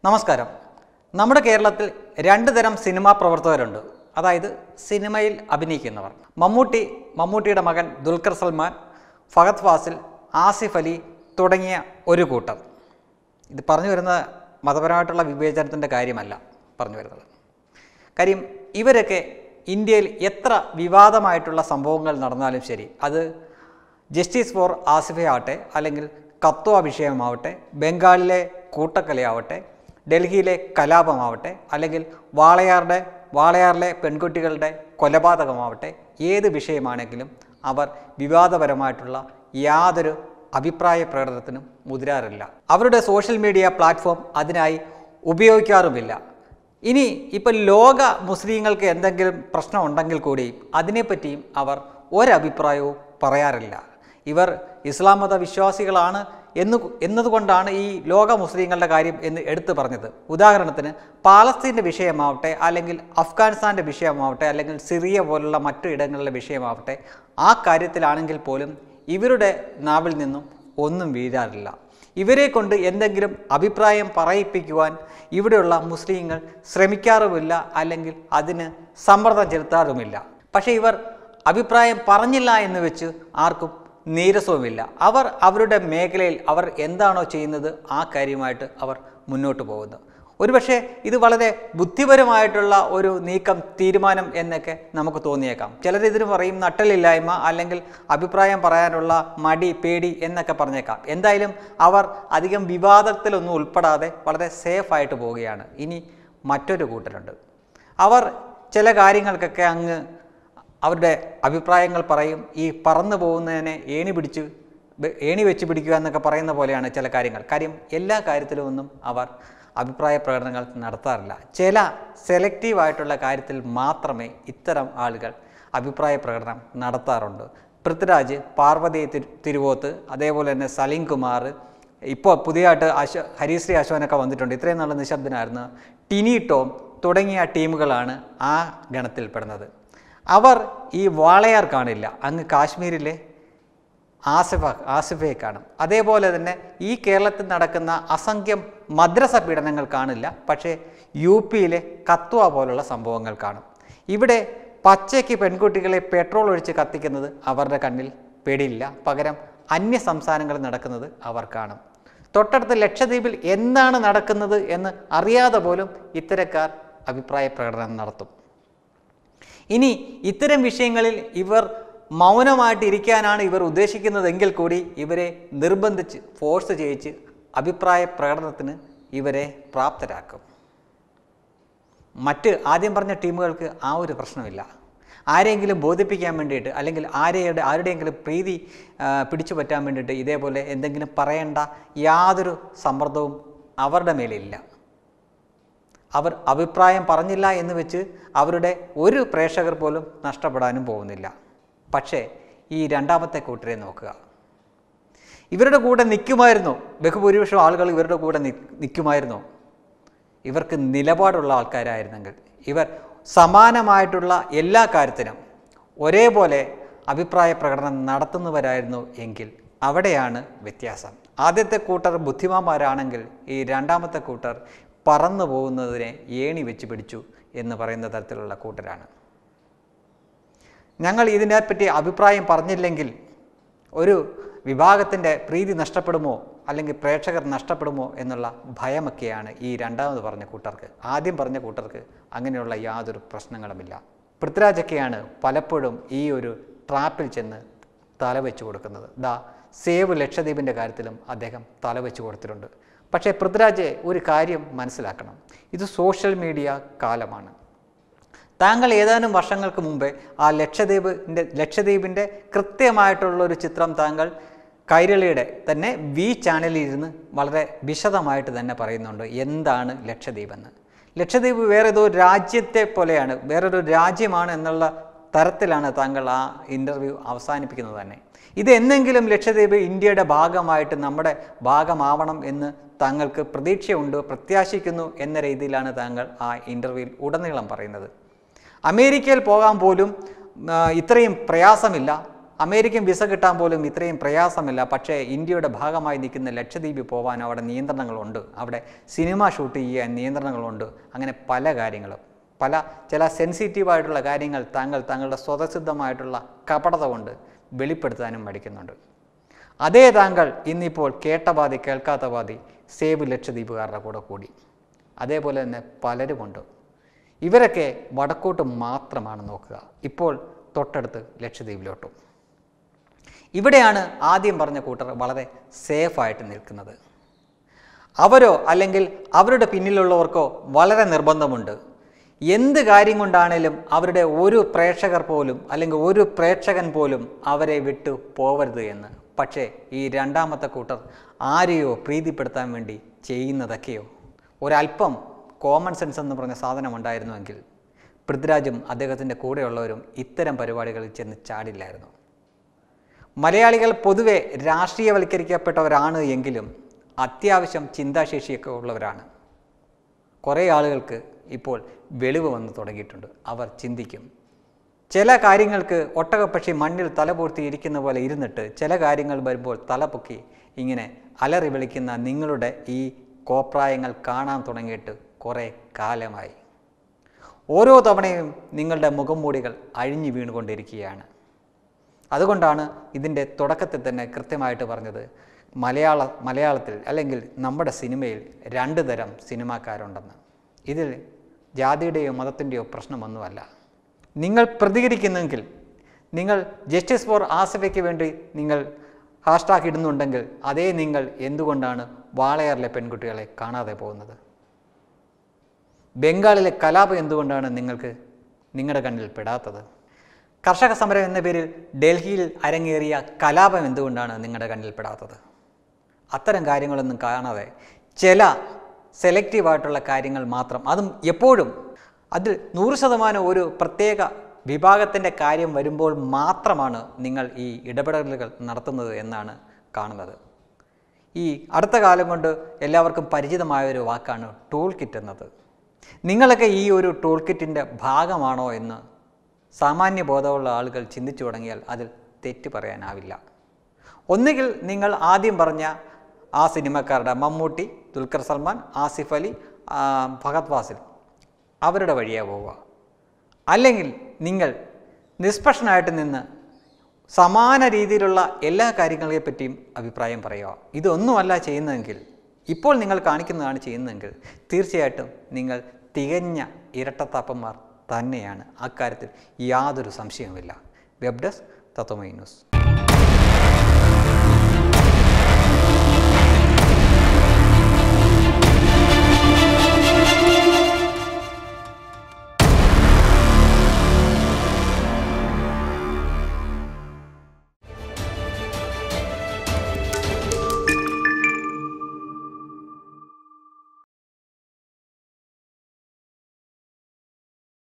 നമസ്കാരം നമ്മുടെ കേരളത്തിൽ രണ്ട് തരം സിനിമാ പ്രവർത്തകരുണ്ട് അതായത് സിനിമയിൽ അഭിനയിക്കുന്നവർ മമ്മൂട്ടി മമ്മൂട്ടിയുടെ മകൻ ദുൽഖർ സൽമാൻ ഫഹദ് ഫാസിൽ ആസിഫ് അലി തുടങ്ങിയ ഒരു കൂട്ടർ ഇത് പറഞ്ഞു വരുന്ന മതപരമായിട്ടുള്ള വിവേചനത്തിൻ്റെ കാര്യമല്ല പറഞ്ഞു വരുന്നത് കാര്യം ഇവരൊക്കെ ഇന്ത്യയിൽ എത്ര വിവാദമായിട്ടുള്ള സംഭവങ്ങൾ നടന്നാലും ശരി അത് ജസ്റ്റിസ് ഫോർ ആസിഫ ആവട്ടെ അല്ലെങ്കിൽ കത്വ വിഷയമാവട്ടെ ബംഗാളിലെ കൂട്ടക്കലയാവട്ടെ ഡൽഹിയിലെ കലാപമാവട്ടെ അല്ലെങ്കിൽ വാളയാറുടെ വാളയാറിലെ പെൺകുട്ടികളുടെ കൊലപാതകമാവട്ടെ ഏത് വിഷയമാണെങ്കിലും അവർ വിവാദപരമായിട്ടുള്ള യാതൊരു അഭിപ്രായ പ്രകടനത്തിനും മുതിരാറില്ല അവരുടെ സോഷ്യൽ മീഡിയ പ്ലാറ്റ്ഫോം അതിനായി ഉപയോഗിക്കാറുമില്ല ഇനി ഇപ്പം ലോക മുസ്ലിങ്ങൾക്ക് എന്തെങ്കിലും പ്രശ്നം ഉണ്ടെങ്കിൽ കൂടി അതിനെപ്പറ്റിയും അവർ ഒരഭിപ്രായവും പറയാറില്ല ഇവർ ഇസ്ലാം മത വിശ്വാസികളാണ് എന്ന് എന്നതുകൊണ്ടാണ് ഈ ലോക മുസ്ലിങ്ങളുടെ കാര്യം എന്ന് എടുത്തു പറഞ്ഞത് ഉദാഹരണത്തിന് പാലസ്തീൻ്റെ വിഷയമാവട്ടെ അല്ലെങ്കിൽ അഫ്ഗാനിസ്ഥാൻ്റെ വിഷയമാവട്ടെ അല്ലെങ്കിൽ സിറിയ പോലുള്ള മറ്റു ഇടങ്ങളിലെ വിഷയമാവട്ടെ ആ കാര്യത്തിലാണെങ്കിൽ പോലും ഇവരുടെ നാവിൽ നിന്നും ഒന്നും വീഴാറില്ല ഇവരെ കൊണ്ട് എന്തെങ്കിലും അഭിപ്രായം പറയിപ്പിക്കുവാൻ ഇവിടെയുള്ള മുസ്ലിങ്ങൾ ശ്രമിക്കാറുമില്ല അല്ലെങ്കിൽ അതിന് സമ്മർദ്ദം ചെലുത്താറുമില്ല പക്ഷേ ഇവർ അഭിപ്രായം പറഞ്ഞില്ല എന്ന് വെച്ച് ആർക്കും നീരസവുമില്ല അവർ അവരുടെ മേഖലയിൽ അവർ എന്താണോ ചെയ്യുന്നത് ആ കാര്യമായിട്ട് അവർ മുന്നോട്ട് പോകുന്നു ഒരുപക്ഷെ ഇത് വളരെ ബുദ്ധിപരമായിട്ടുള്ള ഒരു നീക്കം തീരുമാനം എന്നൊക്കെ നമുക്ക് തോന്നിയേക്കാം ചിലർ ഇതിന് പറയും നട്ടലില്ലായ്മ അല്ലെങ്കിൽ അഭിപ്രായം പറയാനുള്ള മടി പേടി എന്നൊക്കെ പറഞ്ഞേക്കാം എന്തായാലും അവർ അധികം വിവാദത്തിലൊന്നും ഉൾപ്പെടാതെ വളരെ സേഫായിട്ട് പോവുകയാണ് ഇനി മറ്റൊരു കൂട്ടരുണ്ട് അവർ ചില കാര്യങ്ങൾക്കൊക്കെ അങ്ങ് അവരുടെ അഭിപ്രായങ്ങൾ പറയും ഈ പറന്നു പോകുന്നതിനെ ഏണി പിടിച്ച് ബ- ഏണി വെച്ച് പിടിക്കുക എന്നൊക്കെ പറയുന്ന പോലെയാണ് ചില കാര്യങ്ങൾ കാര്യം എല്ലാ കാര്യത്തിലും ഒന്നും അവർ അഭിപ്രായ പ്രകടനങ്ങൾ നടത്താറില്ല ചില സെലക്റ്റീവ് ആയിട്ടുള്ള കാര്യത്തിൽ മാത്രമേ ഇത്തരം ആളുകൾ അഭിപ്രായ പ്രകടനം നടത്താറുണ്ട് പൃഥ്വിരാജ് പാർവതി തിരു തിരുവോത്ത് അതേപോലെ തന്നെ സലീം കുമാർ ഇപ്പോൾ പുതിയതായിട്ട് അശോ ഹരിശ്രീ അശോനൊക്കെ വന്നിട്ടുണ്ട് ഇത്രയും നല്ല നിശബ്ദനായിരുന്നു ടിനി ടോം തുടങ്ങിയ ടീമുകളാണ് ആ ഗണത്തിൽപ്പെടുന്നത് അവർ ഈ വാളയാർ കാണില്ല അങ്ങ് കാശ്മീരിലെ ആസിഫ ആസിഫയെ കാണും അതേപോലെ തന്നെ ഈ കേരളത്തിൽ നടക്കുന്ന അസംഖ്യം മദ്രസ പീഡനങ്ങൾ കാണില്ല പക്ഷേ യു പിയിലെ കത്വ പോലുള്ള സംഭവങ്ങൾ കാണും ഇവിടെ പച്ചയ്ക്ക് പെൺകുട്ടികളെ പെട്രോൾ ഒഴിച്ച് കത്തിക്കുന്നത് അവരുടെ കണ്ണിൽ പേടിയില്ല പകരം അന്യ സംസ്ഥാനങ്ങളിൽ നടക്കുന്നത് അവർ കാണും തൊട്ടടുത്ത ലക്ഷദ്വീപിൽ എന്താണ് നടക്കുന്നത് എന്ന് അറിയാതെ പോലും ഇത്തരക്കാർ അഭിപ്രായ പ്രകടനം നടത്തും ഇനി ഇത്തരം വിഷയങ്ങളിൽ ഇവർ മൗനമായിട്ട് ഇരിക്കാനാണ് ഇവർ ഉദ്ദേശിക്കുന്നതെങ്കിൽ കൂടി ഇവരെ നിർബന്ധിച്ച് ഫോഴ്സ് ചെയ്യിച്ച് അഭിപ്രായ പ്രകടനത്തിന് ഇവരെ പ്രാപ്തരാക്കും മറ്റ് ആദ്യം പറഞ്ഞ ടീമുകൾക്ക് ആ ഒരു പ്രശ്നമില്ല ആരെങ്കിലും ബോധിപ്പിക്കാൻ വേണ്ടിയിട്ട് അല്ലെങ്കിൽ ആരെയുടെ ആരുടെയെങ്കിലും പ്രീതി ആ, പിടിച്ചു പറ്റാൻ വേണ്ടിയിട്ട് ഇതേപോലെ എന്തെങ്കിലും പറയേണ്ട യാതൊരു സമ്മർദ്ദവും അവരുടെ മേലില്ല അവർ അഭിപ്രായം പറഞ്ഞില്ല എന്ന് വെച്ച് അവരുടെ ഒരു പ്രേക്ഷകർ പോലും നഷ്ടപ്പെടാനും പോകുന്നില്ല പക്ഷേ ഈ രണ്ടാമത്തെ കൂട്ടരെ നോക്കുക ഇവരുടെ കൂടെ നിൽക്കുമായിരുന്നു ബഹുഭൂരിപക്ഷം ആളുകൾ ഇവരുടെ കൂടെ നിൽക്കുമായിരുന്നു ഇവർക്ക് നിലപാടുള്ള ആൾക്കാരായിരുന്നെങ്കിൽ ഇവർ സമാനമായിട്ടുള്ള എല്ലാ കാര്യത്തിനും ഒരേപോലെ അഭിപ്രായ പ്രകടനം നടത്തുന്നവരായിരുന്നു എങ്കിൽ അവിടെയാണ് വ്യത്യാസം ആദ്യത്തെ കൂട്ടർ ബുദ്ധിമാന്മാരാണെങ്കിൽ ഈ രണ്ടാമത്തെ കൂട്ടർ പറന്നു പോകുന്നതിനെ ഏണി വെച്ച് പിടിച്ചു എന്ന് പറയുന്ന തരത്തിലുള്ള കൂട്ടരാണ് ഞങ്ങൾ ഇതിനെപ്പറ്റി അഭിപ്രായം പറഞ്ഞില്ലെങ്കിൽ ഒരു വിഭാഗത്തിൻ്റെ പ്രീതി നഷ്ടപ്പെടുമോ അല്ലെങ്കിൽ പ്രേക്ഷകർ നഷ്ടപ്പെടുമോ എന്നുള്ള ഭയമൊക്കെയാണ് ഈ രണ്ടാമത് പറഞ്ഞ കൂട്ടർക്ക് ആദ്യം പറഞ്ഞ കൂട്ടർക്ക് അങ്ങനെയുള്ള യാതൊരു പ്രശ്നങ്ങളുമില്ല പൃഥ്വിരാജൊക്കെയാണ് പലപ്പോഴും ഈ ഒരു ട്രാപ്പിൽ ചെന്ന് തലവെച്ച് കൊടുക്കുന്നത് ദാ സേവ് ലക്ഷദ്വീപിൻ്റെ കാര്യത്തിലും അദ്ദേഹം തലവെച്ച് കൊടുത്തിട്ടുണ്ട് പക്ഷേ പൃഥ്വിരാജ് ഒരു കാര്യം മനസ്സിലാക്കണം ഇത് സോഷ്യൽ മീഡിയ കാലമാണ് താങ്കൾ ഏതാനും വർഷങ്ങൾക്ക് മുമ്പേ ആ ലക്ഷദ്വീപിൻ്റെ ലക്ഷദ്വീപിൻ്റെ കൃത്യമായിട്ടുള്ള ഒരു ചിത്രം താങ്കൾ കൈരളിയുടെ തന്നെ വി ചാനലിൽ ഇരുന്ന് വളരെ വിശദമായിട്ട് തന്നെ പറയുന്നുണ്ട് എന്താണ് ലക്ഷദ്വീപ് എന്ന് ലക്ഷദ്വീപ് വേറെ ഏതോ രാജ്യത്തെ പോലെയാണ് വേറൊരു രാജ്യമാണ് എന്നുള്ള തരത്തിലാണ് താങ്കൾ ആ ഇൻ്റർവ്യൂ അവസാനിപ്പിക്കുന്നത് തന്നെ ഇത് എന്നെങ്കിലും ലക്ഷദ്വീപ് ഇന്ത്യയുടെ ഭാഗമായിട്ട് നമ്മുടെ ഭാഗമാവണം എന്ന് താങ്കൾക്ക് പ്രതീക്ഷയുണ്ട് പ്രത്യാശിക്കുന്നു എന്ന രീതിയിലാണ് താങ്കൾ ആ ഇൻ്റർവ്യൂവിൽ ഉടനീളം പറയുന്നത് അമേരിക്കയിൽ പോകാൻ പോലും ആ, ഇത്രയും പ്രയാസമില്ല അമേരിക്കൻ വിസ കിട്ടാൻ പോലും ഇത്രയും പ്രയാസമില്ല പക്ഷേ ഇന്ത്യയുടെ ഭാഗമായി നിൽക്കുന്ന ലക്ഷദ്വീപിൽ പോകാൻ അവിടെ നിയന്ത്രണങ്ങളുണ്ട് അവിടെ സിനിമ ഷൂട്ട് ചെയ്യാൻ നിയന്ത്രണങ്ങളുണ്ട് അങ്ങനെ പല കാര്യങ്ങളും പല ചില സെൻസിറ്റീവായിട്ടുള്ള കാര്യങ്ങൾ താങ്കൾ താങ്കളുടെ സ്വതസിദ്ധമായിട്ടുള്ള കപടത കൊണ്ട് വെളിപ്പെടുത്താനും മടിക്കുന്നുണ്ട് അതേ താങ്കൾ ഇന്നിപ്പോൾ കേട്ട പാതി കേൾക്കാത്ത പാതി സേവ് ലക്ഷദ്വീപുകാരുടെ കൂടെ കൂടി അതേപോലെ തന്നെ പലരുമുണ്ട് ഇവരൊക്കെ വടക്കോട്ട് മാത്രമാണ് നോക്കുക ഇപ്പോൾ തൊട്ടടുത്ത് ലക്ഷദ്വീപിലോട്ടും ഇവിടെയാണ് ആദ്യം പറഞ്ഞ കൂട്ടർ വളരെ സേഫായിട്ട് നിൽക്കുന്നത് അവരോ അല്ലെങ്കിൽ അവരുടെ പിന്നിലുള്ളവർക്കോ വളരെ നിർബന്ധമുണ്ട് എന്ത് കാര്യം കൊണ്ടാണേലും അവരുടെ ഒരു പ്രേക്ഷകർ പോലും അല്ലെങ്കിൽ ഒരു പ്രേക്ഷകൻ പോലും അവരെ വിട്ടു പോവരുത് എന്ന് പക്ഷേ ഈ രണ്ടാമത്തെ കൂട്ടർ ആരെയോ പ്രീതിപ്പെടുത്താൻ വേണ്ടി ചെയ്യുന്നതൊക്കെയോ ഒരല്പം കോമൺ സെൻസ് എന്ന് പറഞ്ഞ സാധനം ഉണ്ടായിരുന്നുവെങ്കിൽ പൃഥ്വിരാജും അദ്ദേഹത്തിൻ്റെ കൂടെയുള്ളവരും ഇത്തരം പരിപാടികളിൽ ചെന്ന് ചാടില്ലായിരുന്നു മലയാളികൾ പൊതുവെ രാഷ്ട്രീയവൽക്കരിക്കപ്പെട്ടവരാണ് എങ്കിലും അത്യാവശ്യം ചിന്താശേഷിയൊക്കെ ഉള്ളവരാണ് കുറേ ആളുകൾക്ക് ഇപ്പോൾ വെളിവ് വന്ന് തുടങ്ങിയിട്ടുണ്ട് അവർ ചിന്തിക്കും ചില കാര്യങ്ങൾക്ക് ഒട്ടകപ്പക്ഷി മണ്ണിൽ തലപൂർത്തി ഇരിക്കുന്ന പോലെ ഇരുന്നിട്ട് ചില കാര്യങ്ങൾ വരുമ്പോൾ തലപൊക്കി ഇങ്ങനെ അലറി വിളിക്കുന്ന നിങ്ങളുടെ ഈ കോപ്രായങ്ങൾ കാണാൻ തുടങ്ങിയിട്ട് കുറേ കാലമായി ഓരോ തവണയും നിങ്ങളുടെ മുഖംമൂടികൾ അഴിഞ്ഞു വീണുകൊണ്ടിരിക്കുകയാണ് അതുകൊണ്ടാണ് ഇതിൻ്റെ തുടക്കത്തിൽ തന്നെ കൃത്യമായിട്ട് പറഞ്ഞത് മലയാള മലയാളത്തിൽ അല്ലെങ്കിൽ നമ്മുടെ സിനിമയിൽ രണ്ട് തരം സിനിമാക്കാരുണ്ടെന്ന് ഇതിൽ ജാതിയുടെയോ മതത്തിൻ്റെയോ പ്രശ്നമൊന്നുമല്ല നിങ്ങൾ പ്രതികരിക്കുന്നെങ്കിൽ നിങ്ങൾ ജസ്റ്റിസ് ഫോർ ആസിഫയ്ക്ക് വേണ്ടി നിങ്ങൾ ഹാഷ്ടാഗ് ഇടുന്നുണ്ടെങ്കിൽ അതേ നിങ്ങൾ എന്തുകൊണ്ടാണ് വാളയാറിലെ പെൺകുട്ടികളെ കാണാതെ പോകുന്നത് ബംഗാളിലെ കലാപം എന്തുകൊണ്ടാണ് നിങ്ങൾക്ക് നിങ്ങളുടെ കണ്ണിൽ പെടാത്തത് കർഷക സമരം എന്ന പേരിൽ ഡൽഹിയിൽ അരങ്ങേറിയ കലാപം എന്തുകൊണ്ടാണ് നിങ്ങളുടെ കണ്ണിൽ പെടാത്തത് അത്തരം കാര്യങ്ങളൊന്നും കാണാതെ ചില സെലക്റ്റീവായിട്ടുള്ള കാര്യങ്ങൾ മാത്രം അതും എപ്പോഴും അതിൽ നൂറ് ശതമാനം ഒരു പ്രത്യേക വിഭാഗത്തിൻ്റെ കാര്യം വരുമ്പോൾ മാത്രമാണ് നിങ്ങൾ ഈ ഇടപെടലുകൾ നടത്തുന്നത് എന്നാണ് കാണുന്നത് ഈ അടുത്ത കാലം കൊണ്ട് എല്ലാവർക്കും പരിചിതമായ ഒരു വാക്കാണ് ടൂൾ കിറ്റ് എന്നത് നിങ്ങളൊക്കെ ഈ ഒരു ടൂൾ കിറ്റിൻ്റെ ഭാഗമാണോ എന്ന് സാമാന്യ ബോധമുള്ള ആളുകൾ ചിന്തിച്ചു തുടങ്ങിയാൽ അതിൽ തെറ്റ് പറയാനാവില്ല ഒന്നുകിൽ നിങ്ങൾ ആദ്യം പറഞ്ഞ ആ സിനിമക്കാരുടെ മമ്മൂട്ടി ദുൽഖർ സൽമാൻ ആസിഫ് അലി ആ, ഫഹദ് ഫാസിൽ അവരുടെ വഴിയാ പോവുക അല്ലെങ്കിൽ നിങ്ങൾ നിഷ്പക്ഷനായിട്ട് നിന്ന് സമാന രീതിയിലുള്ള എല്ലാ കാര്യങ്ങളെ പറ്റിയും അഭിപ്രായം പറയുക ഇതൊന്നുമല്ല ചെയ്യുന്നതെങ്കിൽ ഇപ്പോൾ നിങ്ങൾ കാണിക്കുന്നതാണ് ചെയ്യുന്നതെങ്കിൽ തീർച്ചയായിട്ടും നിങ്ങൾ തികഞ്ഞ ഇരട്ടത്താപ്പന്മാർ തന്നെയാണ് അക്കാര്യത്തിൽ യാതൊരു സംശയവുമില്ല വെബ് ഡെസ്ക് തത്വമൈ ന്യൂസ്